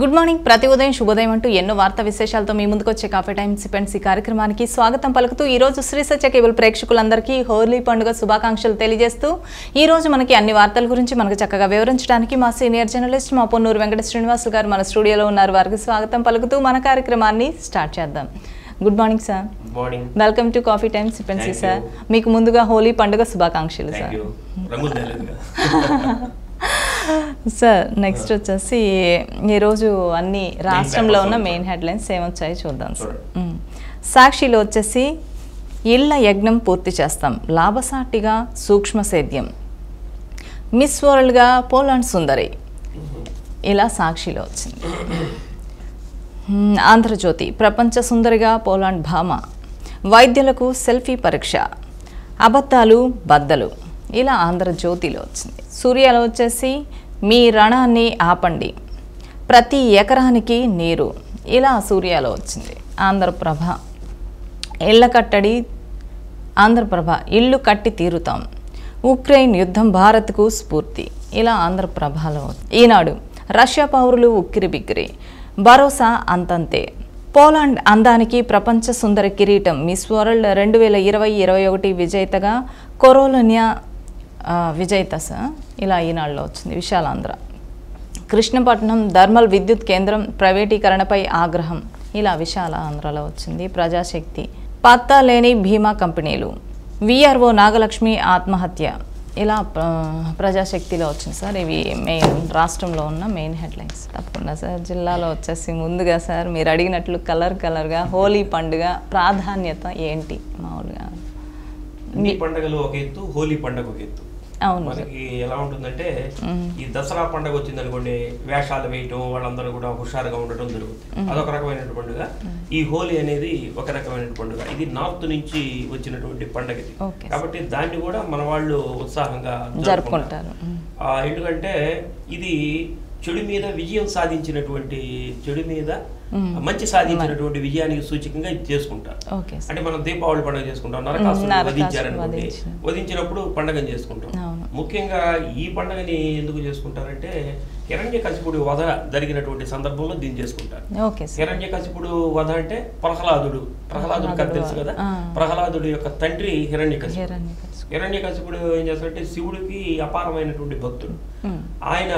Good morning ప్రతి ఉదయం శుభోదయం అంటూ ఎన్నో వార్తా విశేషాలతో మీ ముందుకు వచ్చే కాఫీ టైమ్ సిపెండ్స్ ఈ కార్యక్రమానికి స్వాగతం పలుకుతూ ఈ రోజు శ్రీ సత్య కేబుల్ ప్రేక్షకులందరికీ హోలీ పండుగ శుభాకాంక్షలు తెలియజేస్తూ ఈ రోజు మనకి అన్ని వార్తల గురించి మనకు చక్కగా వివరించడానికి మా సీనియర్ జర్నలిస్ట్ మా పొన్నూరు వెంకట శ్రీనివాసులు గారు మన స్టూడియోలో ఉన్నారు వారికి స్వాగతం పలుకుతూ మన కార్యక్రమాన్ని స్టార్ట్ చేద్దాం good morning sir morning welcome to coffee time సిపెన్సీ Thank సార్ you. మీకు ముందుగా హోలీ పండుగ శుభాకాంక్షలు థ్యాంక్ సార్ యూ రంగులు తేలేదుగా సార్ నెక్స్ట్ వచ్చేసి ఈరోజు అన్ని రాష్ట్రంలో ఉన్న papers మెయిన్ హెడ్లైన్స్ ఏమొచ్చాయో చూద్దాం సార్ చూడండి. మ్మ్. సాక్షిలో వచ్చేసి ఇళ్ల యజ్ఞం పూర్తి చేస్తాం లాభసాటిగా సూక్ష్మ సేద్యం మిస్ వరల్డ్గా పోలాండ్ సుందరి ఇలా సాక్షిలో వచ్చింది మ్మ్. ఆంధ్రజ్యోతి ప్రపంచ సుందరిగా పోలాండ్ భామ వైద్యులకు సెల్ఫీ పరీక్ష అబద్ధాలు బద్దలు ఇలా ఆంధ్రజ్యోతిలో వచ్చింది సూర్యలో వచ్చేసి మీ రణాన్ని ఆపండి ప్రతి ఎకరానికి నీరు ఇలా సూర్యలో వచ్చింది ఆంధ్రప్రభ ఇళ్ల కట్టడి ఆంధ్రప్రభ ఇల్లు కట్టి తీరుతాం ఉక్రెయిన్ యుద్ధం భారత్కు స్ఫూర్తి ఇలా ఆంధ్రప్రభలో ఈనాడు రష్యా పౌరులు ఉక్కిరి బిక్కిరి భరోసా అంతంతే పోలాండ్ అందానికి ప్రపంచ సుందర కిరీటం మిస్ వరల్డ్ రెండు వేల ఇరవై ఇరవై ఒకటి విజేతగా కొరోలోనియా ఆ, విజేత సార్ ఇలా ఈనాడులో వచ్చింది విశాలాంధ్ర కృష్ణపట్నం థర్మల్ విద్యుత్ కేంద్రం ప్రైవేటీకరణపై ఆగ్రహం ఇలా విశాల ఆంధ్రలో వచ్చింది ప్రజాశక్తి పత్తా లేని బీమా కంపెనీలు విఆర్ఓ నాగలక్ష్మి ఆత్మహత్య ఇలా ప్ర- ప్రజాశక్తిలో వచ్చింది సార్ ఇవి మెయిన్ రాష్ట్రంలో ఉన్న మెయిన్ హెడ్లైన్స్ తప్పకుండా సార్ జిల్లాలో వచ్చేసి ముందుగా సార్ మీరు అడిగినట్లు కలర్ కలర్గా హోలీ పండుగ ప్రాధాన్యత ఏంటి మామూలుగా అన్ని పండగలు ఒక ఎత్తు హోలీ పండగ ఒక ఎత్తు అవును సార్ మనకి ఎలా ఉంటుందంటే ఈ దసరా పండగ వచ్చింది అనుకోండి వేషాలు వేయటం వాళ్ళందరూ కూడా హుషారుగా ఉండటం జరుగుతుంది అదొక రకమైన పండుగ ఈ హోలీ అనేది ఒక రకమైన పండుగ ఇది నార్త్ నుంచి వచ్చినటువంటి పండగ ఇది ఓకే కాబట్టి దాన్ని కూడా మన వాళ్ళు ఉత్సాహంగా జరుపుకుంటారు మ్మ్. ఆ, ఎందుకంటే ఇది చెడు మీద విజయం సాధించినటువంటి చెడు మీద మంచి సాధించినటువంటి విజయానికి సూచకంగా ఇది చేసుకుంటారు ఓకే సార్ అంటే మనం దీపావళి పండుగ చేసుకుంటాం నరకాసురుడు నరకాసురుడు వధించారనుకోండి వధించిన. వధించినప్పుడు పండుగను చేసుకుంటాం అవును. ముఖ్యంగా ఈ పండుగని ఎందుకు చేసుకుంటారంటే హిరణ్య కసిపుడు వధ జరిగినటువంటి సందర్భంలో దీన్ని చేసుకుంటారు ఓకే సార్ హిరణ్య కసిపుడు వధ అంటే ప్రహ్లాదుడు ప్రహ్లాదుడు కథ తెలుసు కదా ఆ. ప్రహ్లాదుడు యొక్క తండ్రి హిరణ్య హిరణ్యకశిపుడు. హిరణ్య కసిపుడు ఏం చేస్తాడంటే శివుడికి అపారమైనటువంటి భక్తుడు మ్మ్. ఆయన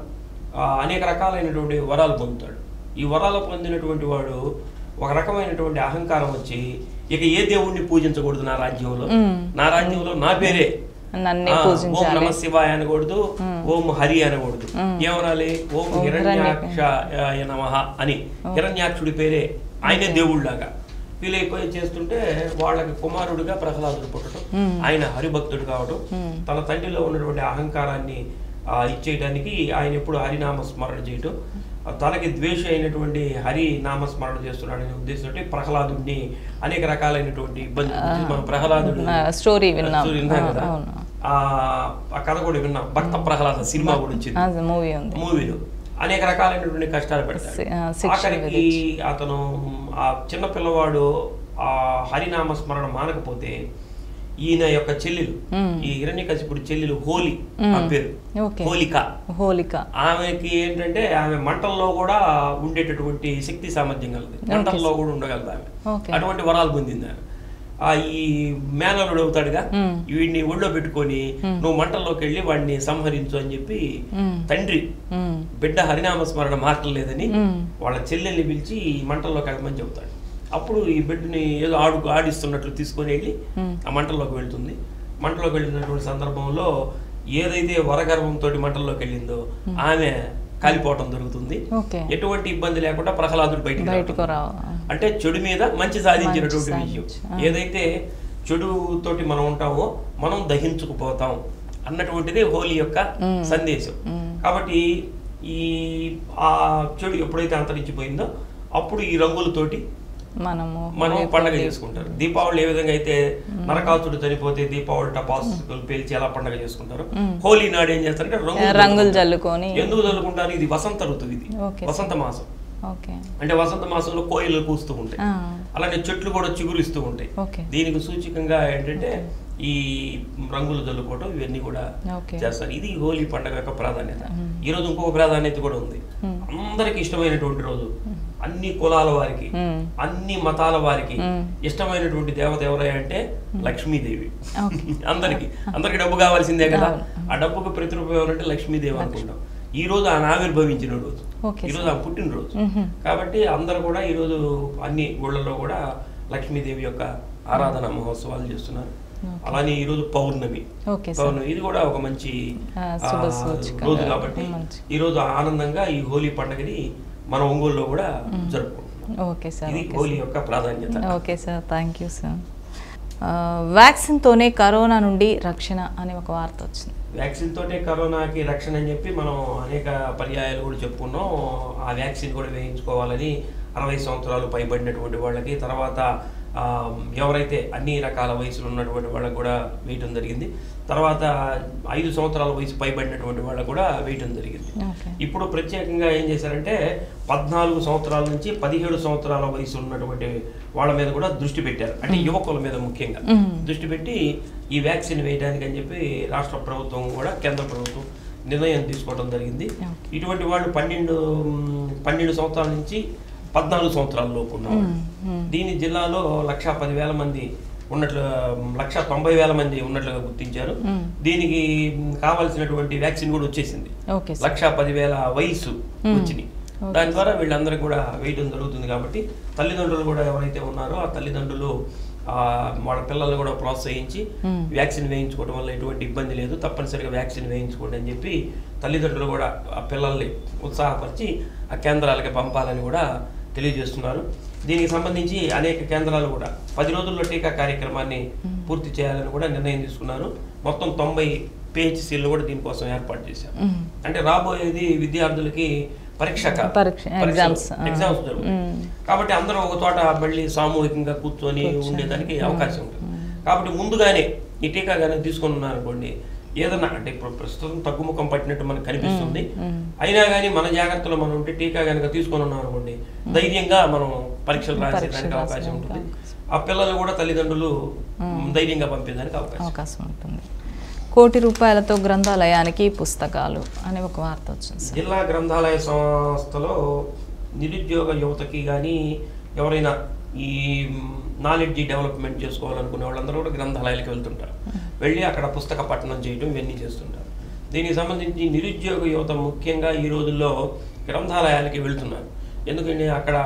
ఆ, అనేక రకాలైనటువంటి వరాలు పొందుతాడు ఈ వరాలు పొందినటువంటి వాడు ఒక రకమైనటువంటి అహంకారం వచ్చి ఇక ఏ దేవుణ్ణి పూజించకూడదు నా రాజ్యంలో మ్మ్. నా రాజ్యంలో నా పేరే నన్నే ఆ, ఓం పూజించాలి నమ శివాయ అనకూడదు ఓం హరి అనకూడదు ఏమనాలి ఓం ఓం హిరణ్యాక్ష నమ అని హిరణ్యాక్షుడి పేరే ఆయనే దేవుళ్ళలాగా వీలైపోయి చేస్తుంటే వాళ్ళకి కుమారుడిగా ప్రహ్లాదుడు పుట్టడం ఆయన హరిభక్తుడు కావడం తన తండ్రిలో ఉన్నటువంటి అహంకారాన్ని ఆ, ఇచ్చేయడానికి ఆయన ఎప్పుడు హరినామ స్మరణ చేయటం ఆ, తనకి ద్వేష అయినటువంటి హరి నామస్మరణ చేస్తున్నాడనే ఉద్దేశంతో ప్రహ్లాదుడిని అనేక రకాలైనటువంటి ఇబ్బందులు మన ప్రహ్లాదుడు ఆ, స్టోరీ విన్నాం స్టోరీ విన్నాం ఆ, కదా అవును ఆ ఆ కథ కూడా విన్నాం భక్త ప్రహ్లాద సినిమా కూడా వచ్చింది అది మూవీ ఉంది మూవీలో అనేక రకాలైనటువంటి కష్టాలు పెడతాడు శి- ఆ, శిక్ష ఆఖరికి అతను ఆ చిన్న పిల్లవాడు ఆ హరినామ స్మరణ మానకపోతే ఈయన యొక్క చెల్లెలు ఈ హిరణ్యకశిపుడి చెల్లెలు హోలీ ఆ పేరు ఓకే హోలిక హోలిక ఆమెకి ఏంటంటే ఆమె మంటల్లో కూడా ఉండేటటువంటి శక్తి సామర్థ్యం కలదు మంటల్లో కూడా ఉండగలదు ఆమె ఓకే అటువంటి వరాలు పొందింది ఆమె ఆ ఈ మేనలుడు అవుతాడుగా మ్మ్. వీడిని ఒళ్ళో పెట్టుకొని నువ్వు మంటల్లోకి వెళ్ళి వాడిని సంహరించు అని చెప్పి మ్మ్. తండ్రి మ్మ్. బిడ్డ హరినామ స్మరణ మాటలేదని మ్మ్. వాళ్ళ చెల్లెల్ని పిలిచి ఈ మంటల్లోకి వెళ్ళమని చెబుతాడు అప్పుడు ఈ బిడ్డని ఏదో ఆడు ఆడిస్తున్నట్లు తీసుకొని వెళ్ళి ఆ మంటల్లోకి వెళ్తుంది మంటలోకి వెళ్ళినటువంటి సందర్భంలో ఏదైతే వరగర్భంతో మంటల్లోకి వెళ్ళిందో ఆమె కాలిపోవటం జరుగుతుంది ఓకే ఎటువంటి ఇబ్బంది లేకుండా ప్రహ్లాదుడు బయటికి బయటకు రావటం. రావు అంటే చెడు మీద మంచి సాధించినటువంటి మంచి విషయం సాధించు. ఏదైతే చెడు తోటి మనం ఉంటామో మనం దహించుకుపోతాం అన్నటువంటిదే హోలీ యొక్క సందేశం కాబట్టి ఈ ఆ చెడు ఎప్పుడైతే అంతరించిపోయిందో అప్పుడు ఈ రంగులతోటి మనము మనం పండగ చేసుకుంటారు దీపావళి ఏ విధంగా అయితే నరకాసుడు చనిపోతే దీపావళి టపాసులు పేల్చి ఎలా పండగ చేసుకుంటారు హోలీ నాడు ఏం చేస్తారంటే రంగులు రంగులు జల్లుకొని ఎందుకు చల్లుకుంటారు ఇది వసంత ఋతువు ఇది ఓకే వసంత మాసం ఓకే అంటే వసంత మాసంలో కోయిలు కూస్తూ ఉంటాయి ఆ, అలానే చెట్లు కూడా చిగురిస్తూ ఉంటాయి ఓకే దీనికి సూచకంగా ఏంటంటే ఈ రంగులు చల్లుకోవటం ఇవన్నీ కూడా ఓకే చేస్తారు ఇది హోలీ పండుగ యొక్క ప్రాధాన్యత ఈ రోజు ఇంకొక ప్రాధాన్యత కూడా ఉంది అందరికి ఇష్టమైనటువంటి రోజు అన్ని కులాల వారికి మ్మ్. అన్ని మతాల వారికి మ్మ్. ఇష్టమైనటువంటి దేవత ఎవరై అంటే లక్ష్మీదేవి ఓకే. అందరికి అందరికి డబ్బు కావాల్సిందే కదా అవును. ఆ డబ్బుకు ప్రతిరూపం ఎవరంటే లక్ష్మీదేవి అనుకుంటాం ఈ రోజు ఆయన ఆవిర్భవించిన రోజు ఓకే ఈ రోజు ఆ పుట్టినరోజు మ్మ్. కాబట్టి అందరూ కూడా ఈ రోజు అన్ని గుళ్ళల్లో కూడా లక్ష్మీదేవి యొక్క ఆరాధన మహోత్సవాలు చేస్తున్నారు ఓకే. అలానే ఈ రోజు పౌర్ణమి ఓకే సార్ పౌర్ణమి ఇది కూడా ఒక మంచి ఆ, ఆ, శుభ సూచకంగా రోజు కాబట్టి మంచి. ఈ రోజు ఆనందంగా ఈ హోలీ పండుగని మన ఒంగోలులో కూడా జరుపుకుంటున్నాం ఓకే సార్ ఇది ఓకే హోలీ సార్. యొక్క ప్రాధాన్యత okay sir thank you sir ఆ, వ్యాక్సిన్తోనే కరోనా నుండి రక్షణ అనే ఒక వార్త వచ్చింది వ్యాక్సిన్ తోటే కరోనాకి రక్షణ అని చెప్పి మనం అనేక పర్యాయాలు కూడా చెప్పుకున్నాం ఆ వ్యాక్సిన్ కూడా వేయించుకోవాలని అరవై సంవత్సరాలు పైబడినటువంటి వాళ్ళకి తర్వాత ఆ, ఎవరైతే అన్ని రకాల వయసులు ఉన్నటువంటి వాళ్ళకి కూడా వేయటం జరిగింది తర్వాత ఐదు సంవత్సరాల వయసు పైబడినటువంటి వాళ్ళకి కూడా వేయటం జరిగింది ఓకే ఇప్పుడు ప్రత్యేకంగా ఏం చేశారంటే పద్నాలుగు సంవత్సరాల నుంచి పదిహేడు సంవత్సరాల వయసు ఉన్నటువంటి వాళ్ళ మీద కూడా దృష్టి పెట్టారు అంటే యువకుల మీద ముఖ్యంగా మ్మ్. దృష్టి పెట్టి ఈ వ్యాక్సిన్ వేయడానికి అని చెప్పి రాష్ట్ర ప్రభుత్వం కూడా కేంద్ర ప్రభుత్వం నిర్ణయం తీసుకోవడం జరిగింది Okay. ఇటువంటి వాళ్ళు పన్నెండు మ్, పన్నెండు సంవత్సరాల నుంచి పద్నాలుగు సంవత్సరాల లోపు ఉన్నవాళ్ళు మ్మ్. మ్మ్. దీని జిల్లాలో లక్ష పదివేల మంది ఉన్నట్లు లక్ష తొంభై వేల మంది ఉన్నట్లుగా గుర్తించారు మ్మ్. దీనికి మ్, కావాల్సినటువంటి వ్యాక్సిన్ కూడా వచ్చేసింది ఓకే సార్ లక్ష పదివేల వయసు మ్మ్. వచ్చినాయి ఓకే. దాని ద్వారా వీళ్ళందరికీ కూడా వేయడం జరుగుతుంది కాబట్టి తల్లిదండ్రులు కూడా ఎవరైతే ఉన్నారో ఆ తల్లిదండ్రులు ఆ, వాళ్ళ పిల్లల్ని కూడా ప్రోత్సహించి మ్మ్. వ్యాక్సిన్ వేయించుకోవడం వల్ల ఎటువంటి ఇబ్బంది లేదు తప్పనిసరిగా వ్యాక్సిన్ వేయించుకోండి అని చెప్పి తల్లిదండ్రులు కూడా ఆ పిల్లల్ని ఉత్సాహపరిచి ఆ కేంద్రాలకి పంపాలని కూడా తెలియజేస్తున్నారు దీనికి సంబంధించి అనేక కేంద్రాలు కూడా పది రోజుల్లో టీకా కార్యక్రమాన్ని పూర్తి చేయాలని కూడా నిర్ణయం తీసుకున్నారు మొత్తం తొంభై పిహెచ్సీలు కూడా దీనికోసం ఏర్పాటు చేశారు మ్మ్. అంటే రాబోయేది విద్యార్థులకి పరీక్ష కాదు. పరీక్ష, పరీక్షలు, exams, ఆ. exams జరుగుతాయి. మ్మ్. కాబట్టి అందరూ ఒక చోట మళ్ళీ సామూహికంగా కూర్చొని కూర్చొని. ఉండేదానికి మ్మ్. అవకాశం ఉంటుంది కాబట్టి ముందుగానే ఈ టీకా కానీ తీసుకొని ఉన్నారనుకోండి ఏదన్నా అంటే ఇప్పుడు ప్రస్తుతం తగ్గుముఖం పట్టినట్టు మనకు కనిపిస్తుంది మ్మ్. అయినా కానీ మన జాగ్రత్తలో మనం ఉంటే టీకా కనుక తీసుకొని ఉన్నాం అనుకోండి ధైర్యంగా మనం పరీక్షలు రాసేదానికి పరీక్షలు అవకాశం రాసేదానికి ఉంటుంది అవకాశం. ఆ పిల్లలు కూడా తల్లిదండ్రులు ధైర్యంగా పంపేదానికి అవకాశం అవకాశం ఉంటుంది కోటి రూపాయలతో గ్రంథాలయానికి పుస్తకాలు అనే ఒక వార్త వచ్చింది సార్ జిల్లా గ్రంథాలయ సంస్థలో నిరుద్యోగ యువతకి కానీ ఎవరైనా ఈ నాలెడ్జి డెవలప్మెంట్ చేసుకోవాలనుకునే వాళ్ళందరూ కూడా గ్రంథాలయాలకు వెళ్తుంటారు వెళ్ళి అక్కడ పుస్తక పఠనం చేయడం ఇవన్నీ చేస్తుంటారు దీనికి సంబంధించి నిరుద్యోగ యువత ముఖ్యంగా ఈ రోజుల్లో గ్రంథాలయాలకి వెళ్తున్నారు ఎందుకంటే అక్కడ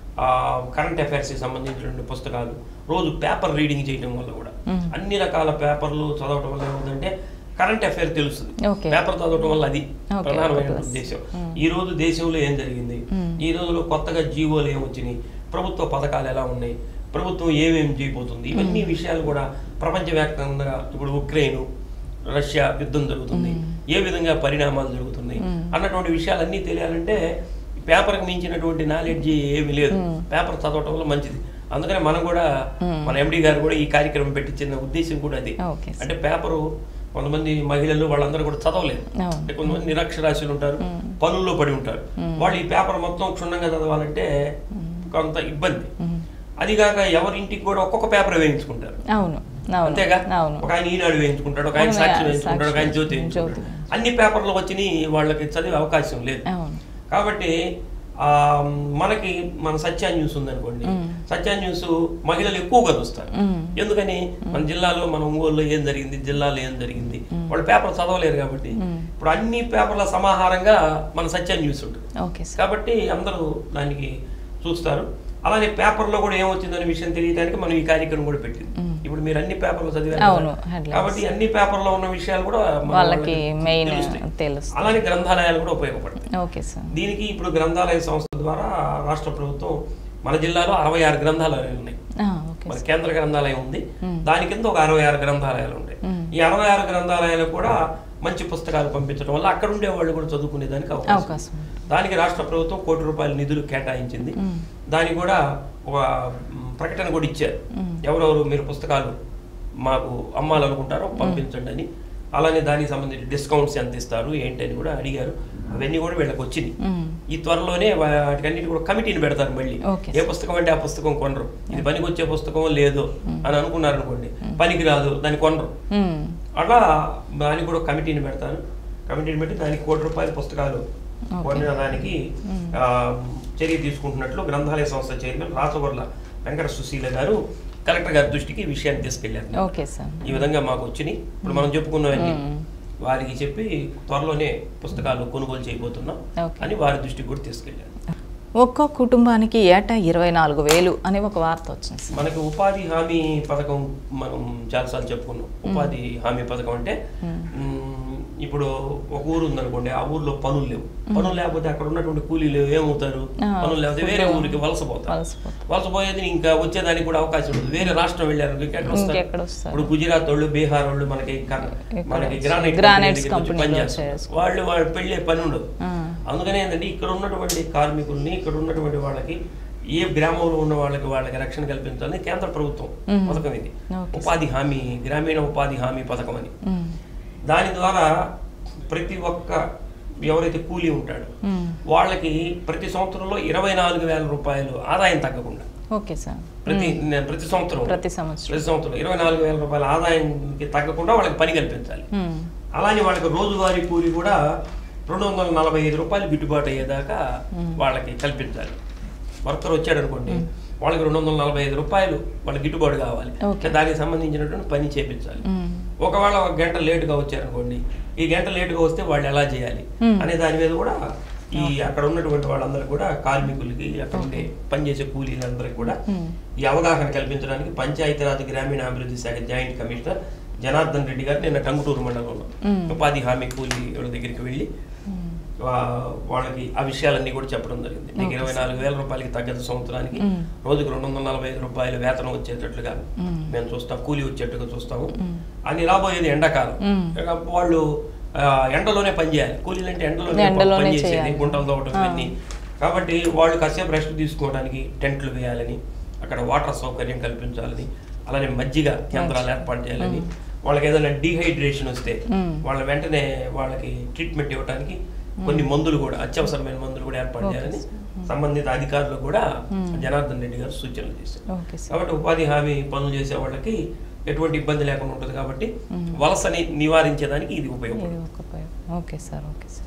కరెంట్ అఫైర్స్కి సంబంధించినటువంటి పుస్తకాలు రోజు పేపర్ రీడింగ్ చేయడం వల్ల కూడా మ్మ్. అన్ని రకాల పేపర్లు చదవటం వల్ల ఏమవుతుందంటే కరెంట్ అఫైర్ తెలుస్తుంది Okay. పేపర్ చదవటం వల్ల అది Okay, ప్రధానమైన okay. ఉద్దేశం మ్మ్. ఈ రోజు దేశంలో ఏం జరిగింది మ్మ్. ఈ రోజులో కొత్తగా జీవోలు ఏమొచ్చినాయి ప్రభుత్వ పథకాలు ఎలా ఉన్నాయి ప్రభుత్వం ఏమేమి చేయబోతుంది ఇవన్నీ విషయాలు కూడా ప్రపంచవ్యాప్తంగా ఇప్పుడు ఉక్రెయిన్ రష్యా యుద్ధం జరుగుతుంది ఏ విధంగా పరిణామాలు జరుగుతున్నాయి మ్మ్. అన్నటువంటి విషయాలన్నీ తెలియాలంటే పేపర్కి మించినటువంటి నాలెడ్జ్ ఏమీ లేదు పేపర్ చదవటం వల్ల మంచిది అందుకనే మనం కూడా మ్మ్. మన ఎండి గారు కూడా ఈ కార్యక్రమం పెట్టించిన ఉద్దేశం కూడా అది ఓకే సార్ అంటే పేపరు కొంతమంది మహిళలు వాళ్ళందరూ కూడా చదవలేరు అవును. అంటే కొంతమంది నిరక్షరాస్యులు ఉంటారు మ్మ్. పనుల్లో పడి ఉంటారు మ్మ్. వాళ్ళు ఈ పేపర్ మొత్తం క్షుణ్ణంగా చదవాలంటే కొంత ఇబ్బంది మ్మ్. అదిగాక ఎవరింటికి కూడా ఒక్కొక్క పేపర్ వేయించుకుంటారు అవును అవును అంతేగా అవును ఒక ఆయన ఈనాడు వేయించుకుంటాడు ఒక ఆయన అవును, సాక్షి సాక్షి, వేయించుకుంటాడు ఒక ఆయన జ్యోతి వేయించుకుంటాడు అన్ని పేపర్లు వచ్చి వాళ్ళకి చదివే అవకాశం లేదు అవును కాబట్టి ఆ, మనకి మన సత్యా న్యూస్ ఉందనుకోండి మ్మ్. సత్యా న్యూస్ మహిళలు ఎక్కువగా చూస్తారు మ్మ్. ఎందుకని మన జిల్లాలో మన ఒంగోలులో ఏం జరిగింది జిల్లాలో ఏం జరిగింది వాళ్ళు పేపర్ చదవలేరు కాబట్టి మ్మ్. ఇప్పుడు అన్ని పేపర్ల సమాహారంగా మన సత్య న్యూస్ ఉంటుంది ఓకే సార్ కాబట్టి అందరూ దానికి చూస్తారు అలానే పేపర్లో కూడా ఏమొచ్చిందనే విషయం తెలియడానికి మనం ఈ కార్యక్రమం కూడా పెట్టింది మ్మ్. ఇప్పుడు మీరు అన్ని పేపర్లు చదివారు అవును, కదా. headlines. కాబట్టి అన్ని పేపర్లో ఉన్న విషయాలు కూడా మన వాళ్ళకి మెయిన్ తెలుస్తాయి. తెలుస్తుంది అలానే గ్రంథాలయాలు కూడా ఉపయోగపడతాయి ఓకే సార్ దీనికి ఇప్పుడు గ్రంథాలయ సంస్థ ద్వారా రాష్ట్ర ప్రభుత్వం మన జిల్లాలో అరవై ఆరు గ్రంథాలయాలు ఉన్నాయి ఆ, ఓకే మన సార్ కేంద్ర గ్రంథాలయం ఉంది మ్మ్. దాని కింద ఒక అరవై ఆరు గ్రంథాలయాలు ఉంటాయి మ్మ్. ఈ అరవై ఆరు గ్రంథాలయాలకు కూడా మంచి పుస్తకాలు పంపించడం వల్ల అక్కడ ఉండే వాళ్ళు కూడా చదువుకునే దానికి అవకాశం అవకాశం ఉంది. దానికి రాష్ట్ర ప్రభుత్వం కోటి రూపాయల నిధులు కేటాయించింది మ్మ్. దానికి కూడా ఒక మ్, ప్రకటన కూడా ఇచ్చారు మ్మ్. ఎవరెవరు మీరు పుస్తకాలు మాకు అమ్మాలనుకుంటారో పంపించండి అని అలానే దానికి సంబంధించి డిస్కౌంట్స్ ఎంత ఇస్తారు ఏంటి అని కూడా అడిగారు అవన్నీ కూడా వీళ్ళకి వచ్చినాయి మ్మ్. ఈ త్వరలోనే వాటికన్నిటి కూడా కమిటీని పెడతారు మళ్ళీ Okay, ఏ పుస్తకం అంటే ఆ పుస్తకం కొనరు ఇది పనికి వచ్చే పుస్తకం లేదో అని అనుకున్నారు అనుకోండి పనికి రాదు దాన్ని కొనరు మ్మ్. అట్లా దానికి కూడా కమిటీని పెడతాను కమిటీని పెట్టి దానికి కోటి రూపాయల పుస్తకాలు కొనిన దానికి ఆ, చర్య తీసుకుంటున్నట్లు గ్రంథాలయ సంస్థ చైర్మన్ రాచవర్ల వెంకట సుశీల గారు కలెక్టర్ గారి దృష్టికి ఈ విషయాన్ని తీసుకెళ్లారు ఓకే సార్ ఈ విధంగా మాకు వచ్చినాయి ఇప్పుడు మనం చెప్పుకున్నవన్నీ వారికి చెప్పి త్వరలోనే పుస్తకాలు కొనుగోలు చేయబోతున్నాం ఓకే. అని వారి దృష్టికి కూడా తీసుకెళ్ళారు ఒక్కో కుటుంబానికి ఏటా ఇరవై నాలుగు వేలు అని ఒక వార్త వచ్చింది సార్ మనకి ఉపాధి హామీ పథకం మనం చాలాసార్లు చెప్పుకున్నాం ఉపాధి హామీ పథకం అంటే మ్, ఇప్పుడు ఒక ఊరు ఉందనుకోండి ఆ ఊర్లో పనులు లేవు పనులు లేకపోతే అక్కడ ఉన్నటువంటి కూలీలు ఏమవుతారు ఆ, పనులు లేకపోతే వేరే ఊరికి వలసపోతారు వలసపోతారు. వలసపోయేది ఇంకా వచ్చేదానికి కూడా అవకాశం ఉండదు వేరే రాష్ట్రం వెళ్ళారు ఎక్కడ వస్తారు ఇంకెక్కడ వస్తారు? ఇప్పుడు గుజరాత్ వాళ్ళు బీహార్ వాళ్ళు మనకి కర్- ఇక్కడ మనకి వచ్చి- గ్రానైట్ గ్రానైట్స్ కంపెనీ దగ్గరికి వచ్చి కంపెనీలో పనిచేస్తారు. చేసుకో- వాళ్ళు వాళ్ళు పెళ్ళే పని ఉండదు ఆ. అందుకనే ఏంటంటే ఇక్కడ ఉన్నటువంటి కార్మికుల్ని ఇక్కడ ఉన్నటువంటి వాళ్ళకి ఏ గ్రామంలో ఉన్న వాళ్ళకి వాళ్ళకి రక్షణ కల్పించాలని కేంద్ర ప్రభుత్వం పథకం ఇది ఓకే. ఉపాధి హామీ గ్రామీణ ఉపాధి హామీ పథకం అని మ్మ్. దాని ద్వారా ప్రతి ఒక్క ఎవరైతే కూలీ ఉంటాడో మ్మ్. వాళ్ళకి ప్రతి సంవత్సరంలో ఇరవై నాలుగు వేల రూపాయలు ఆదాయం తగ్గకుండా ఓకే సార్ ప్రతి ప్రతి సంవత్సరం ప్రతి సంవత్సరం ప్రతి సంవత్సరం ఇరవై నాలుగు వేల రూపాయల ఆదాయానికి తగ్గకుండా వాళ్ళకి పని కల్పించాలి మ్మ్. అలానే వాళ్ళకి రోజువారీ కూలి కూడా రెండు వందల నలభై ఐదు రూపాయలు గిట్టుబాటు అయ్యేదాకా వాళ్ళకి కల్పించాలి వర్కర్ వచ్చాడు అనుకోండి వాళ్ళకి రెండు వందల నలభై ఐదు రూపాయలు వాళ్ళకి గిట్టుబాటు కావాలి Okay. దానికి సంబంధించినటువంటి పని చేపించాలి మ్మ్. ఒకవేళ ఒక గంట లేటుగా వచ్చారనుకోండి ఈ గంట లేటుగా వస్తే వాళ్ళు ఎలా చేయాలి Hmm. అనే దాని మీద కూడా ఈ అక్కడ ఉన్నటువంటి వాళ్ళందరూ కూడా కార్మికులకి అక్కడ ఉండే పనిచేసే కూలీలందరికీ కూడా Hmm. ఈ అవగాహన కల్పించడానికి పంచాయతీరాజ్ గ్రామీణాభివృద్ధి శాఖ జాయింట్ కమిషనర్ జనార్దన్ రెడ్డి గారు నిన్న టంగుటూరు మండలంలో Hmm. ఉపాధి హామీ కూలీ వాళ్ళ దగ్గరికి వెళ్ళి మ్మ్. వా- వాళ్ళకి ఆ విషయాలన్నీ కూడా చెప్పడం జరిగింది మీకు ఇరవై నాలుగు వేల రూపాయలకి తగ్గదు సంవత్సరానికి మ్మ్. రోజుకు రెండు వందల నలభై ఐదు రూపాయలు వేతనం వచ్చేటట్లుగా మ్మ్. మేము చూస్తాం కూలీ వచ్చేట్టుగా చూస్తాము మ్మ్. అని రాబోయేది ఎండాకాలం మ్మ్. ఇక వాళ్ళు ఆ, ఎండలోనే పని చేయాలి కూలీలు అంటే ఎండలోనే ఎండలోనే పని చేసేది చేయాలి. గుంటలు తవ్వటం ఇవన్నీ కాబట్టి వాళ్ళు కాసేపు రెస్ట్ తీసుకోవడానికి టెంట్లు వేయాలని అక్కడ వాటర్ సౌకర్యం కల్పించాలని అలానే మజ్జిగ కేంద్రాలు ఏర్పాటు చేయాలని వాళ్ళకి ఏదైనా డీహైడ్రేషన్ వస్తే మ్మ్. వాళ్ళ వెంటనే వాళ్ళకి ట్రీట్మెంట్ ఇవ్వడానికి కొన్ని మందులు కూడా అత్యవసరమైన మందులు కూడా ఏర్పాటు ఓకే చేయాలని సంబంధిత అధికారులు కూడా జనార్దన్ రెడ్డి గారు సూచనలు చేశారు ఓకే సార్ కాబట్టి ఉపాధి హామీ పనులు చేసే వాళ్ళకి ఎటువంటి ఇబ్బంది లేకుండా ఉంటుంది కాబట్టి వలసని నివారించేదానికి ఇది ఉపయోగపడుతుంది ఇది ఒక ఉపయోగం okay sir okay sir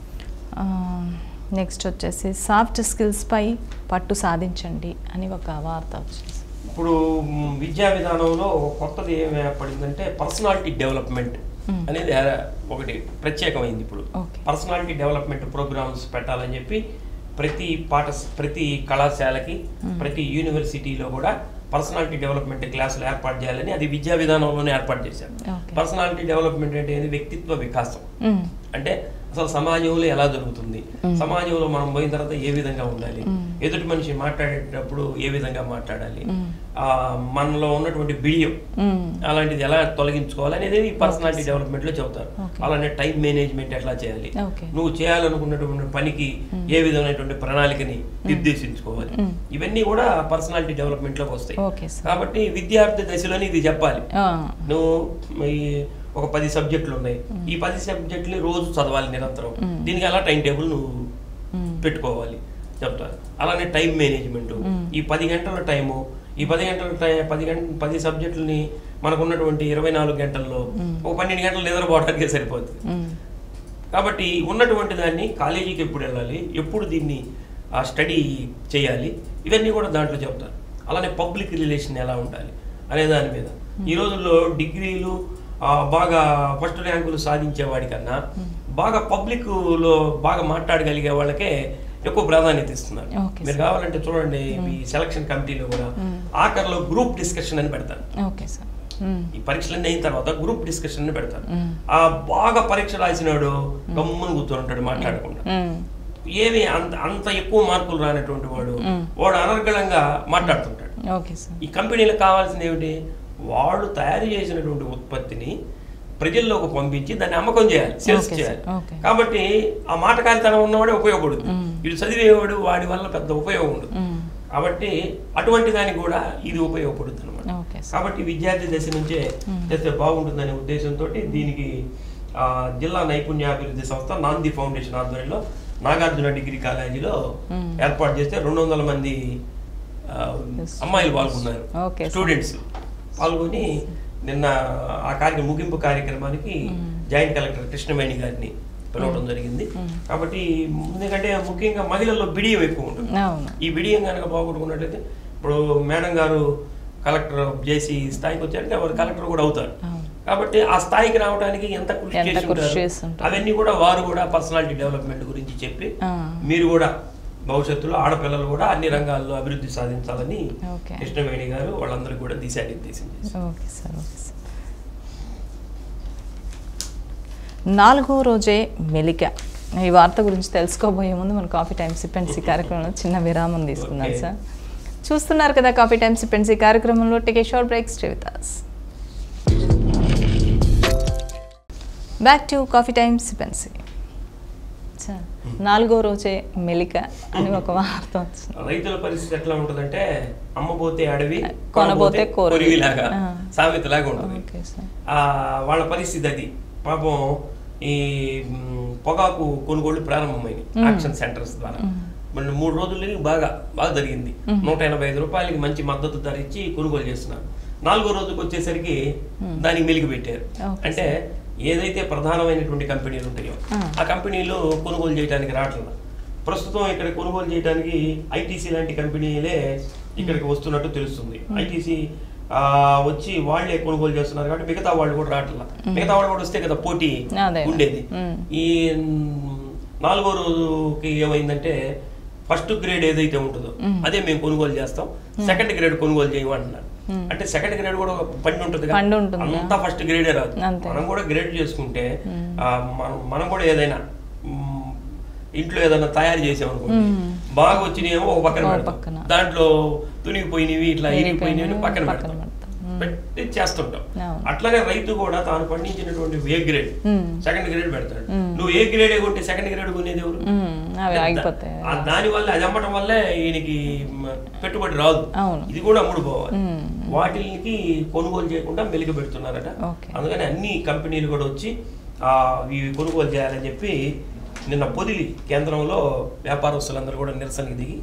next వచ్చేసి సాఫ్ట్ స్కిల్స్పై పట్టు సాధించండి అని ఒక వార్త వచ్చింది ఇప్పుడు మ్, విద్యా విధానంలో కొత్తది ఏమి ఏర్పడిందంటే పర్సనాలిటీ డెవలప్మెంట్ అనేది ఆ, ఒకటి ప్రత్యేకమైంది ఇప్పుడు ఓకే పర్సనాలిటీ డెవలప్మెంట్ ప్రోగ్రామ్స్ పెట్టాలని చెప్పి ప్రతి పాఠ ప్రతి కళాశాలకి ప్రతి యూనివర్సిటీలో కూడా పర్సనాలిటీ డెవలప్మెంట్ క్లాసులు ఏర్పాటు చేయాలని అది విద్యా విధానంలోనే ఏర్పాటు చేశారు ఓకే పర్సనాలిటీ డెవలప్మెంట్ అంటే ఏంది? వ్యక్తిత్వ వికాసం మ్మ్. అంటే అసలు సమాజంలో ఎలా జరుగుతుంది సమాజంలో మనం పోయిన తర్వాత ఏ విధంగా ఉండాలి ఎదుటి మనిషి మాట్లాడేటప్పుడు ఏ విధంగా మాట్లాడాలి ఆ మనలో ఉన్నటువంటి బిడియం మ్మ్. అలాంటిది ఎలా తొలగించుకోవాలి అనేది ఈ పర్సనాలిటీ డెవలప్మెంట్ లో చెబుతారు Okay. అలానే టైం మేనేజ్మెంట్ ఎట్లా చేయాలి ఓకే నువ్వు చేయాలనుకున్నటువంటి పనికి ఏ విధమైనటువంటి ప్రణాళికని నిర్దేశించుకోవాలి ఇవన్నీ కూడా పర్సనాలిటీ డెవలప్మెంట్ లోకి వస్తాయి ఓకే సార్ కాబట్టి విద్యార్థి దశలోనే ఇది చెప్పాలి ఆ, నువ్వు ఈ ఒక పది సబ్జెక్టులు ఉన్నాయి ఈ పది సబ్జెక్టులు రోజు చదవాలి నిరంతరం దీనికి అలా టైం టేబుల్ నువ్వు మ్మ్. పెట్టుకోవాలి చెప్తారు అలానే టైం మేనేజ్మెంట్ ఈ పది గంటల టైము ఈ పది గంటల టైం పది గంట పది సబ్జెక్టులని మనకు ఉన్నటువంటి ఇరవై నాలుగు గంటల్లో ఒక పన్నెండు గంటలు నిద్రపోవడానికే సరిపోతుంది మ్మ్. కాబట్టి ఉన్నటువంటి దాన్ని కాలేజీకి ఎప్పుడు వెళ్ళాలి ఎప్పుడు దీన్ని ఆ స్టడీ చేయాలి ఇవన్నీ కూడా దాంట్లో చెప్తారు అలానే పబ్లిక్ రిలేషన్ ఎలా ఉండాలి అనే దాని మీద ఈ రోజుల్లో డిగ్రీలు ఆ, బాగా ఫస్ట్ ర్యాంకులు సాధించే వాడికన్నా బాగా పబ్లిక్లో బాగా మాట్లాడగలిగే వాళ్ళకే ఎక్కువ ప్రాధాన్యత ఇస్తున్నారు Okay, మీరు కావాలంటే చూడండి మీ సెలక్షన్ కమిటీలో కూడా ఆఖరిలో గ్రూప్ డిస్కషన్ అని పెడతారు ఓకే సార్ మ్మ్. ఈ పరీక్షలన్నీ అయిన తర్వాత గ్రూప్ డిస్కషన్ అని పెడతారు మ్మ్. ఆ బాగా పరీక్ష రాసినాడు గమ్మున కూర్చొని ఉంటాడు మాట్లాడకుండా మ్మ్. ఏమి అంత అంత ఎక్కువ మార్కులు రానటువంటి వాడు మ్మ్. వాడు అనర్గళంగా మాట్లాడుతుంటాడు ఓకే సార్ ఈ కంపెనీలకు కావాల్సింది ఏమిటి వాళ్ళు తయారు చేసినటువంటి ఉత్పత్తిని ప్రజల్లోకి పంపించి దాన్ని అమ్మకం చేయాలి సేల్స్ Okay, sir. చేయాలి Okay. కాబట్టి ఆ మాటకారితనం ఉన్నవాడే ఉపయోగపడుతుంది మ్మ్. వీడు చదివేవాడు వాడి వల్ల పెద్ద ఉపయోగం ఉండదు మ్మ్. కాబట్టి అటువంటి దానికి కూడా ఇది ఉపయోగపడుతుంది అనమాట ఓకే సార్ కాబట్టి విద్యార్థి దశ నుంచే చేస్తే బాగుంటుందనే ఉద్దేశంతో దీనికి ఆ, జిల్లా నైపుణ్యాభివృద్ధి సంస్థ నాంది ఫౌండేషన్ ఆధ్వర్యంలో నాగార్జున డిగ్రీ కాలేజీలో ఏర్పాటు చేస్తే రెండు వందల మంది ఆ, అమ్మాయిలు పాల్గొన్నారు ఓకే సార్. స్టూడెంట్స్ పాల్గొని నిన్న ఆ కార్య ముగింపు కార్యక్రమానికి జాయింట్ కలెక్టర్ కృష్ణవేణి గారిని పిలవడం జరిగింది కాబట్టి ఎందుకంటే ముఖ్యంగా మహిళల్లో బిడియం ఎక్కువ ఉంటుంది అవును ఈ బిడియం కనుక బాగుంటున్నట్లయితే ఇప్పుడు మేడం గారు కలెక్టర్ చేసి స్థాయికి వచ్చారంటే వారు కలెక్టర్ కూడా అవుతారు అవును. కాబట్టి ఆ స్థాయికి రావడానికి ఎంత కృషి ఎంత చేసి కృషి ఉంటారు చేసి ఉంటారు. అవన్నీ కూడా వారు కూడా పర్సనాలిటీ డెవలప్మెంట్ గురించి చెప్పి ఆ. మీరు కూడా భవిష్యత్తులో ఆడపిల్లలు కూడా అన్ని రంగాల్లో అభివృద్ధి సాధించాలని ఓకే. కృష్ణవేణి గారు వాళ్ళందరికీ కూడా దిశానిర్దేశం చేశారు ఓకే సార్ ఓకే సార్ నాలుగో రోజే మెలిక ఈ వార్త గురించి తెలుసుకోబోయే ముందు మన కాఫీ టైమ్ సిపెన్సీ కార్యక్రమంలో చిన్న విరామం తీసుకుందాం ఓకే. సార్ చూస్తున్నారు కదా కాఫీ టైమ్ సిపెన్సీ కార్యక్రమంలో take short breaks with back to coffee time సిపెన్సీ సార్ నాలుగో రోజే మెలిక అని ఒక వార్త వచ్చింది రైతుల పరిస్థితి ఎట్లా ఉంటుందంటే అమ్మబోతే అడవి కొనబోతే కోరవి. కొరివిలాగా ఆ. సామెతలాగా ఉంటుంది ఓకే సార్ ఆ, వాళ్ళ పరిస్థితి అది పాపం ఈ మ్, పొగాకు కొనుగోళ్లు ప్రారంభమైంది ఆక్షన్ సెంటర్స్ ద్వారా మన మూడు రోజులు బాగా బాగా జరిగింది నూట ఎనభై ఐదు రూపాయలకి మంచి మద్దతు ధర ఇచ్చి కొనుగోలు చేస్తున్నారు నాలుగో రోజుకి వచ్చేసరికి దానికి మెలిగి పెట్టారు ఓకే అంటే ఏదైతే ప్రధానమైనటువంటి కంపెనీలు ఉంటాయో ఆ కంపెనీలు కొనుగోలు చేయడానికి రావట్లేదు ప్రస్తుతం ఇక్కడ కొనుగోలు చేయడానికి ఐటీసీ లాంటి కంపెనీలే ఇక్కడికి వస్తున్నట్టు తెలుస్తుంది ఐటీసీ వచ్చి వాళ్ళే కొనుగోలు చేస్తున్నారు కాబట్టి మిగతా వాళ్ళు కూడా రావట్లేదు మిగతా వాళ్ళు కూడా వస్తే కదా పోటీ అదే. ఉండేది మ్మ్. ఈ మ్, నాలుగో రోజుకి ఏమైందంటే ఫస్ట్ గ్రేడ్ ఏదైతే ఉంటుందో అదే మేము కొనుగోలు చేస్తాం సెకండ్ గ్రేడ్ కొనుగోలు చేయమంటున్నారు అంటే సెకండ్ గ్రేడ్ కూడా ఒక పండి ఉంటుంది కదా. పండు ఉంటుంది. అంతా ఫస్ట్ గ్రేడే రాదు అంతే. మనం కూడా గ్రేడ్ చేసుకుంటే ఆ, మనం మనం కూడా ఏదైనా మ్, ఇంట్లో ఏదైనా తయారు చేసామనుకోండి బాగా వచ్చినాయేమో ఒక పక్కన ఒక పెడతాం పక్కన. దాంట్లో తునిగిపోయినవి ఇట్లా ఇరిగిపోయినవి ఇరిగిపోయినవి పక్కన పక్కన పెడతాం పెడతాం. పెట్టి చేస్తుంటాం అవును. అట్లాగే రైతు కూడా తాను పండించినటువంటి ఏ గ్రేడ్ మ్మ్. సెకండ్ గ్రేడ్ పెడతాడు నువ్వు ఏ గ్రేడ్ కొంటే సెకండ్ గ్రేడ్ కొనేది ఎవరు మ్మ్. అవి ఆగిపోతాయి ఆ దాని వల్ల అది అమ్మటం వల్లే ఈయనకి మ, పెట్టుబడి రాదు అవును. ఇది కూడా అమ్ముడు పోవాలి మ్మ్. వాటికి కొనుగోలు చేయకుండా మెలిగి పెడుతున్నారట ఓకే. అందుకని అన్ని కంపెనీలు కూడా వచ్చి ఆ, ఇవి కొనుగోలు చేయాలని చెప్పి నిన్న పొదిలి కేంద్రంలో వ్యాపారస్తులందరూ కూడా నిరసనకి దిగి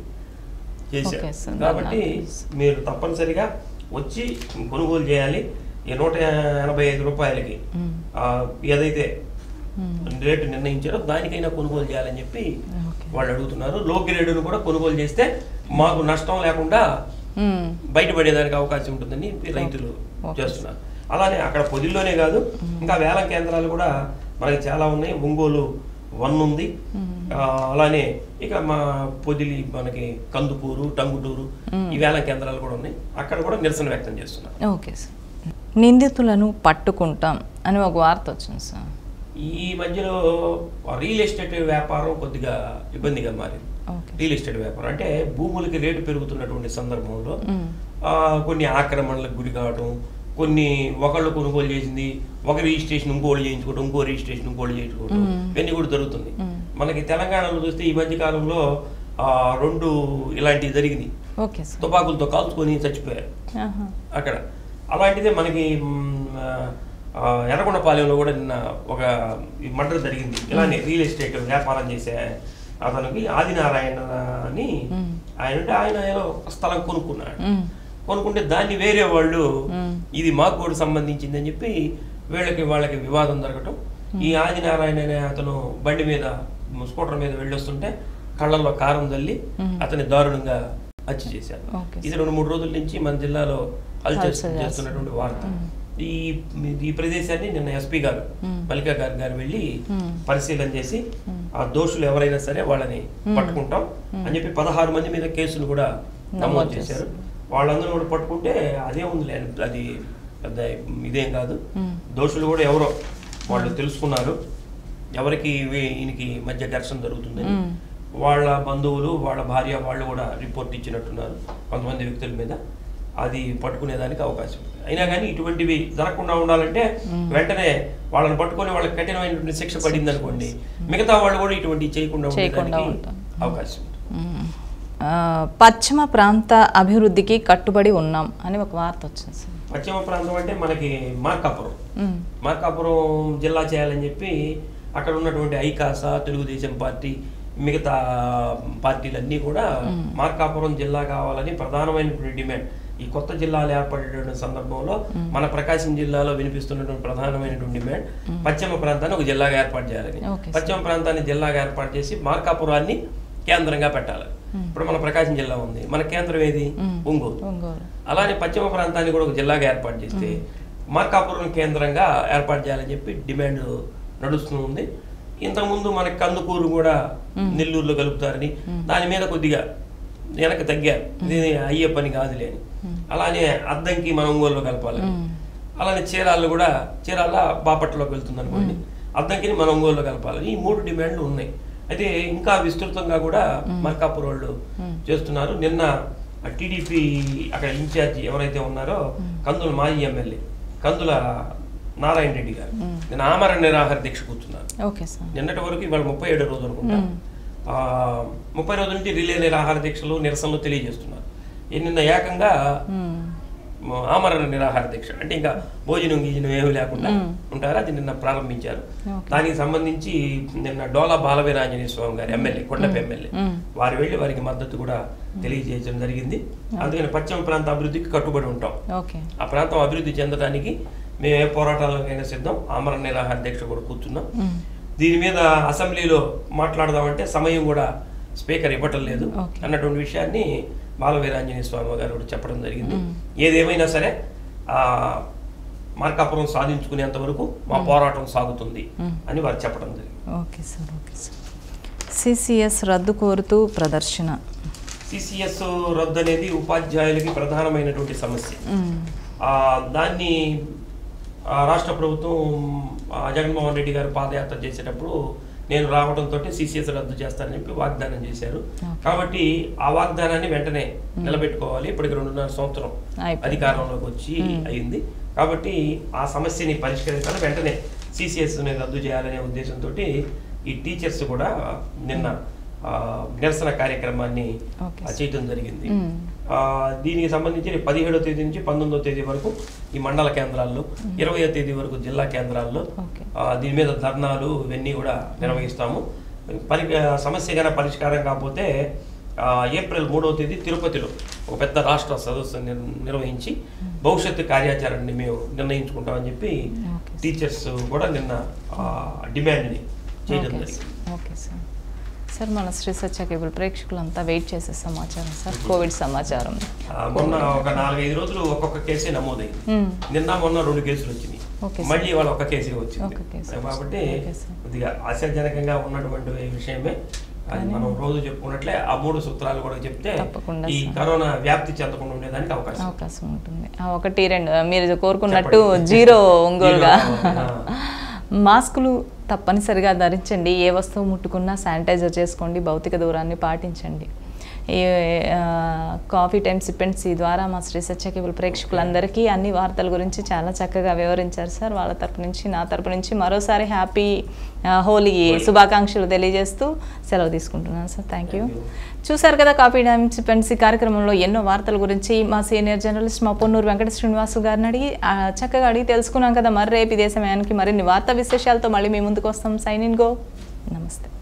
చేశారు ఓకే సార్. కాబట్టి మీరు తప్పనిసరిగా వచ్చి కొనుగోలు చేయాలి ఈ నూట ఎనభై ఐదు రూపాయలకి మ్మ్. ఆ, ఏదైతే మ్మ్. రేటు నిర్ణయించారో దానికైనా కొనుగోలు చేయాలని చెప్పి ఓకే. వాళ్ళు అడుగుతున్నారు లో గ్రేడ్ను కూడా కొనుగోలు చేస్తే మాకు నష్టం లేకుండా మ్మ్. బయటపడేదానికి అవకాశం ఉంటుందని రైతులు ఓకే. చేస్తున్నారు అలానే అక్కడ పొదిల్లోనే కాదు ఇంకా వేలం కేంద్రాలు కూడా మనకి చాలా ఉన్నాయి ఒంగోలు వన్ ఉంది ఆ, అలానే ఇక మా పొదిలి మనకి కందుకూరు టంగుటూరు ఈ వేలం కేంద్రాలు కూడా ఉన్నాయి అక్కడ కూడా నిరసన వ్యక్తం చేస్తున్నారు ఓకే సార్ నిందితులను పట్టుకుంటాం అని ఒక వార్త వచ్చింది సార్ ఈ మధ్యలో రియల్ ఎస్టేట్ వ్యాపారం కొద్దిగా ఇబ్బందిగా మారింది ఓకే రియల్ ఎస్టేట్ వ్యాపారం అంటే భూములకి రేటు పెరుగుతున్నటువంటి సందర్భంలో మ్మ్. ఆ, కొన్ని ఆక్రమణలకు గురి కావడం కొన్ని ఒకళ్ళు కొనుగోలు చేసింది ఒక రిజిస్ట్రేషన్ ఇంకోళ్ళు చేయించుకోవడం ఇంకో రిజిస్ట్రేషన్ ఇంకోళ్ళు చేయించుకోవడం ఇవన్నీ కూడా జరుగుతుంది మనకి తెలంగాణలో చూస్తే ఈ మధ్య కాలంలో ఆ, రెండు ఇలాంటివి జరిగినాయి ఓకే సార్ తుపాకులతో కాల్చుకొని చచ్చిపోయారు ఆహా. అక్కడ అలాంటిదే మనకి మ్, ఆ, ఎర్రగొండపాలెంలో కూడా నిన్న ఒక మర్డర్ జరిగింది ఇలానే రియల్ ఎస్టేట్ వ్యాపారం చేసే అతనికి ఆదినారాయణ అని ఆయన అంటే ఆయన ఏదో ఒక స్థలం కొనుక్కున్నాడు మ్మ్. కొనుక్కుంటే దాన్ని వేరే వాళ్ళు మ్మ్. ఇది మాకు కూడా సంబంధించింది అని చెప్పి వీళ్ళకి వాళ్ళకి వివాదం జరగటం ఈ ఆదినారాయణ అనే అతను బండి మీద స్కూటర్ మీద వెళ్ళొస్తుంటే కళ్ళల్లో కారం తల్లి అతని దారుణంగా హత్య చేశారు ఓకే ఇది రెండు మూడు రోజుల నుంచి మన జిల్లాలో హల్చల్ హల్చల్ చేస్తున్నటువంటి వార్త ఈ ఈ ప్రదేశాన్ని నిన్న ఎస్పీ గారు మల్లికా గారు గారు వెళ్ళి మ్మ్. పరిశీలన చేసి ఆ దోషులు ఎవరైనా సరే వాళ్ళని పట్టుకుంటాం అని చెప్పి పదహారు మంది మీద కేసులు కూడా నమోదు చేశారు వాళ్ళందరూ కూడా పట్టుకుంటే అదే ఉంది అది పెద్ద ఇదేం కాదు మ్మ్. దోషులు కూడా ఎవరో వాళ్ళు తెలుసుకున్నారు ఎవరికి వీ- ఈయనకి మధ్య ఘర్షణ జరుగుతుందని మ్మ్. వాళ్ళ బంధువులు వాళ్ళ భార్య వాళ్ళు కూడా రిపోర్ట్ ఇచ్చినట్టున్నారు కొంతమంది వ్యక్తుల మీద అది పట్టుకునేదానికి అవకాశం ఉంది అయినా కానీ ఇటువంటివి జరగకుండా ఉండాలంటే వెంటనే వాళ్ళని పట్టుకొని వాళ్ళకి కఠినమైనటువంటి శిక్ష పడింది అనుకోండి మిగతా వాళ్ళు కూడా ఇటువంటివి చేయకుండా చేయకుండా ఉండేదానికి ఉంటాం. అవకాశం ఉంది మ్మ్. ఆ, పశ్చిమ ప్రాంత అభివృద్ధికి కట్టుబడి ఉన్నాం అని ఒక వార్త వచ్చింది సార్ పశ్చిమ ప్రాంతం అంటే మనకి మార్కాపురం మ్మ్. మార్కాపురం జిల్లా చేయాలని చెప్పి అక్కడ ఉన్నటువంటి ఐకాస తెలుగుదేశం పార్టీ మిగతా పార్టీలన్నీ కూడా మార్కాపురం జిల్లా కావాలని ప్రధానమైనటువంటి డిమాండ్ ఈ కొత్త జిల్లాలు ఏర్పడేటువంటి సందర్భంలో మన ప్రకాశం జిల్లాలో వినిపిస్తున్నటువంటి ప్రధానమైనటువంటి డిమాండ్ పశ్చిమ ప్రాంతాన్ని ఒక జిల్లాగా ఏర్పాటు చేయాలని Okay, పశ్చిమ ప్రాంతాన్ని జిల్లాగా ఏర్పాటు చేసి మార్కాపురాన్ని కేంద్రంగా పెట్టాలి ఇప్పుడు మన ప్రకాశం జిల్లా ఉంది మన కేంద్రం ఏది ఒంగోలు ఒంగోలు అలానే పశ్చిమ ప్రాంతాన్ని కూడా ఒక జిల్లాగా ఏర్పాటు చేస్తే మార్కాపురం కేంద్రంగా ఏర్పాటు చేయాలని చెప్పి డిమాండ్ నడుస్తూ ఉంది ఇంతకుముందు మనకి కందుకూరు కూడా నెల్లూరులో కలుపుతారని దాని మీద కొద్దిగా వెనక్కి తగ్గారు ఇది అయ్యే పని కాదులే అని అలానే అద్దంకి మన ఒంగోలులో కలపాలని అలానే చీరాల్లో కూడా చీరాల బాపట్లలోకి వెళ్తుంది అనుకోండి అద్దంకిని మన ఒంగోలులో కలపాలని ఈ మూడు డిమాండ్లు ఉన్నాయి అయితే ఇంకా విస్తృతంగా కూడా మార్కాపురం వాళ్ళు చేస్తున్నారు నిన్న టీడీపీ అక్కడ ఇన్ఛార్జి ఎవరైతే ఉన్నారో కందుల మాజీ ఎమ్మెల్యే కందుల నారాయణ రెడ్డి గారు నేను ఆమరణ నిరాహార దీక్ష కూర్చున్నారు ఓకే సార్ నిన్నటి వరకు ఇవాళ ముప్పై ఏడో రోజు అనుకుంటా ఆ, ముప్పై రోజుల నుంచి రిలే నిరాహార దీక్షలు నిరసనలు తెలియజేస్తున్నారు ఈ నిన్న ఏకంగా మ్మ్. మ- ఆమరణ నిరాహార దీక్ష అంటే ఇంకా భోజనం గీజనం ఏమీ లేకుండా ఉంటారు అది నిన్న ప్రారంభించారు Okay. దానికి సంబంధించి నిన్న డోలా బాలవీరాంజనేయ స్వామి గారు ఎమ్మెల్యే కొండప ఎమ్మెల్యే మ్మ్. వారు వెళ్ళి వారికి మద్దతు కూడా తెలియజేయడం జరిగింది అందుకని పశ్చిమ ప్రాంత అభివృద్ధికి కట్టుబడి ఉంటాం ఓకే ఆ ప్రాంతం అభివృద్ధి చెందడానికి మేము ఏ పోరాటాలకైనా సిద్ధం ఆమరణ నిరాహార దీక్ష కూడా కూర్చున్నాం మ్మ్. దీని మీద అసెంబ్లీలో మాట్లాడదామంటే సమయం కూడా స్పీకర్ ఇవ్వటం లేదు Okay. అన్నటువంటి విషయాన్ని బాలవీరాంజనేయ స్వామి గారు కూడా చెప్పడం జరిగింది ఏదేమైనా సరే ఆ మార్కాపురం సాధించుకునేంత వరకు మా పోరాటం సాగుతుంది అని వారు చెప్పడం జరిగింది okay sir okay sir CCS రద్దు కోరుతూ ప్రదర్శన సిసిఎస్ రద్దు అనేది ఉపాధ్యాయులకి ప్రధానమైనటువంటి సమస్య మ్మ్. ఆ, దాన్ని ఆ, రాష్ట్ర ప్రభుత్వం ఆ, జగన్మోహన్ రెడ్డి గారు పాదయాత్ర చేసేటప్పుడు నేను రావడంతో సిసిఎస్ రద్దు చేస్తానని చెప్పి వాగ్దానం చేశారు కాబట్టి ఆ వాగ్దానాన్ని వెంటనే నిలబెట్టుకోవాలి ఇప్పటికి రెండున్నర సంవత్సరం అయిపోయింది. అధికారంలోకి వచ్చి అయింది కాబట్టి ఆ సమస్యని పరిష్కరించాలి వెంటనే సిసిఎస్ని రద్దు చేయాలనే ఉద్దేశంతో ఈ టీచర్స్ కూడా నిన్న ఆ, నిరసన కార్యక్రమాన్ని ఓకే ఆ, చేయడం జరిగింది మ్మ్. ఆ, దీనికి సంబంధించి పదిహేడో తేదీ నుంచి పంతొమ్మిదో తేదీ వరకు ఈ మండల కేంద్రాల్లో ఇరవయో తేదీ వరకు జిల్లా కేంద్రాల్లో ఓకే ఆ, దీని మీద ధర్నాలు ఇవన్నీ కూడా నిర్వహిస్తాము పరి సమస్య కనుక పరిష్కారం కాకపోతే ఆ, ఏప్రిల్ మూడవ తేదీ తిరుపతిలో ఒక పెద్ద రాష్ట్ర సదస్సు నిర్- నిర్వహించి భవిష్యత్తు కార్యాచరణని మేము నిర్ణయించుకుంటామని చెప్పి ఓకే. టీచర్స్ కూడా నిన్న ఆ, డిమాండ్ని చేయడం ఓకే జరిగింది సార్. ఓకే సార్ సార్ మన శ్రీ సత్య కేబుల్ ప్రేక్షకులంతా వెయిట్ చేసే సమాచారం సార్ కోవిడ్ సమాచారం ఆ, మొన్న ఒక నాలుగైదు రోజులు ఒక్కొక్క కేసే నమోదైంది మ్మ్. నిన్న మొన్న రెండు కేసులు వచ్చినాయి ఓకే సార్. మళ్ళీ వాళ్ళ ఒక కేసే వచ్చింది ఒక కేసు కాబట్టి ఓకే సార్. కొద్దిగా ఆశాజనకంగా ఉన్నటువంటి విషయమే అది మనం రోజు చెప్పుకున్నట్లే ఆ మూడు సూత్రాలు కూడా చెప్తే తప్పకుండా ఈ సార్. కరోనా వ్యాప్తి చెందకుండా ఉండేదానికి అవకాశం అవకాశం ఉంటుంది ఆ, ఒకటి రెండు మీరు కోరుకున్నట్టు జీరో ఒంగోలుగా జీరో, ఆ. మాస్కులు తప్పనిసరిగా ధరించండి ఏ వస్తువు ముట్టుకున్నా శానిటైజర్ చేసుకోండి భౌతిక దూరాన్ని పాటించండి ఈ ఆ, కాఫీ టైమ్ సిపెంట్సీ ద్వారా మా శ్రీ సత్య కేబుల్ ప్రేక్షకులందరికీ అన్ని వార్తల గురించి చాలా చక్కగా వివరించారు సార్ వాళ్ళ తరపు నుంచి నా తరపు నుంచి మరోసారి హ్యాపీ ఆ, హోలీ శుభాకాంక్షలు తెలియజేస్తూ సెలవు తీసుకుంటున్నాను sir thank you Thank you. చూశారు కదా కాపీ టైమ్ సిపెంట్సీ కార్యక్రమంలో ఎన్నో వార్తల గురించి మా సీనియర్ జర్నలిస్ట్ మా పొన్నూరు వెంకట శ్రీనివాసు గారిని అడిగి ఆ, చక్కగా అడిగి తెలుసుకున్నాం కదా మరి రేపు ఇదే సమయానికి మరిన్ని వార్తా విశేషాలతో మళ్ళీ మీ ముందుకు వస్తాం సైన్ ఇన్ గో నమస్తే